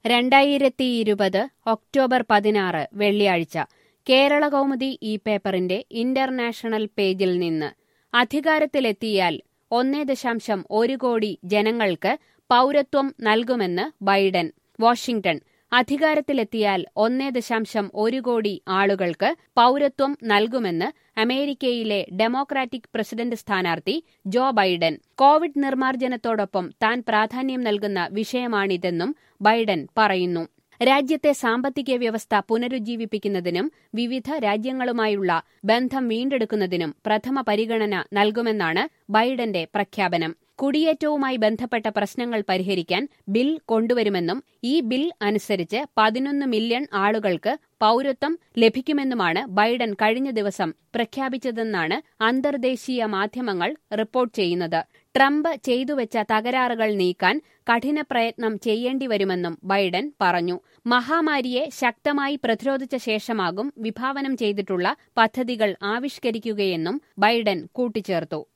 രണ്ടായിരത്തി ഇരുപത് ഒക്ടോബർ പതിനാറ് വെള്ളിയാഴ്ച കേരള കൗമുദി ഈ പേപ്പറിന്റെ ഇന്റർനാഷണൽ പേജിൽ നിന്ന് അധികാരത്തിലെത്തിയാൽ ഒന്നേ ദശാംശം ഒരു കോടി ജനങ്ങൾക്ക് പൗരത്വം നൽകുമെന്ന് ബൈഡൻ വാഷിംഗ്ടൺ അധികാരത്തിലെത്തിയാൽ ഒന്നേ ദശാംശം ഒരു കോടി ആളുകൾക്ക് പൗരത്വം നൽകുമെന്ന് അമേരിക്കയിലെ ഡെമോക്രാറ്റിക് പ്രസിഡന്റ് സ്ഥാനാർത്ഥി ജോ ബൈഡൻ കോവിഡ് നിർമ്മാർജ്ജനത്തോടൊപ്പം താൻ പ്രാധാന്യം നൽകുന്ന വിഷയമാണിതെന്നും ബൈഡൻ പറയുന്നു രാജ്യത്തെ സാമ്പത്തിക വ്യവസ്ഥ പുനരുജ്ജീവിപ്പിക്കുന്നതിനും വിവിധ രാജ്യങ്ങളുമായുള്ള ബന്ധം വീണ്ടെടുക്കുന്നതിനും പ്രഥമ പരിഗണന നൽകുമെന്നാണ് ബൈഡന്റെ പ്രഖ്യാപനം കുടിയേറ്റവുമായി ബന്ധപ്പെട്ട പ്രശ്നങ്ങൾ പരിഹരിക്കാൻ ബിൽ കൊണ്ടുവരുമെന്നും ഈ ബിൽ അനുസരിച്ച് പതിനൊന്ന് മില്യൺ ആളുകൾക്ക് പൌരത്വം ലഭിക്കുമെന്നുമാണ് ബൈഡൻ കഴിഞ്ഞ ദിവസം പ്രഖ്യാപിച്ചതെന്നാണ് അന്തർദേശീയ മാധ്യമങ്ങൾ റിപ്പോർട്ട് ചെയ്യുന്നത് ട്രംപ് ചെയ്തുവെച്ച തകരാറുകൾ നീക്കാൻ കഠിന പ്രയത്നം ചെയ്യേണ്ടിവരുമെന്നും ബൈഡൻ പറഞ്ഞു മഹാമാരിയെ ശക്തമായി പ്രതിരോധിച്ച ശേഷമാകും വിഭാവനം ചെയ്തിട്ടുള്ള പദ്ധതികൾ ആവിഷ്കരിക്കുകയെന്നും ബൈഡൻ കൂട്ടിച്ചേർത്തു